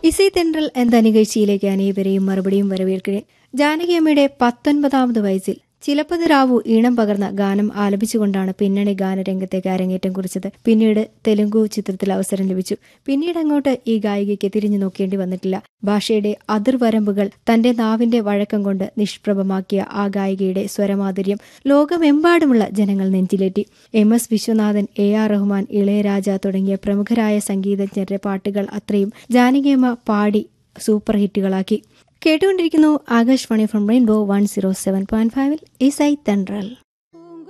ഇസൈ തെൻട്രൽ എന്ന നികഴ്ചയിലേക്ക് അനേവരെയും മറുപടിയും വരവേൽക്കുകയും ജാനകിയമ്മയുടെ പത്തൊൻപതാമത് വയസ്സിൽ ചിലപ്പത് റാവു ഈണം പകർന്ന ഗാനം ആലപിച്ചുകൊണ്ടാണ് പിന്നണി ഗാനരംഗത്തേക്ക് അരങ്ങേറ്റം കുറിച്ചത് പിന്നീട് തെലുങ്കു ചിത്രത്തിൽ അവസരം ലഭിച്ചു പിന്നീട് അങ്ങോട്ട് ഈ ഗായികയ്ക്ക് തിരിഞ്ഞു നോക്കേണ്ടി വന്നിട്ടില്ല ഭാഷയുടെ അതിർവരമ്പുകൾ തന്റെ നാവിന്റെ വഴക്കം കൊണ്ട് നിഷ്പ്രഭമാക്കിയ ആ ഗായികയുടെ സ്വരമാധുര്യം ലോകമെമ്പാടുമുള്ള ജനങ്ങൾ നെഞ്ചിലേറ്റി M S Viswanathan A R Rahman Ilayaraja തുടങ്ങിയ പ്രമുഖരായ സംഗീതജ്ഞരുടെ പാട്ടുകൾ അത്രയും ജാനകിയമ്മ പാടി സൂപ്പർ ഹിറ്റുകളാക്കി കേട്ടുകൊണ്ടിരിക്കുന്നു Akashvani from rainbow one zero seven point ഫൈവിൽ ഇസൈ തെൻട്രൽ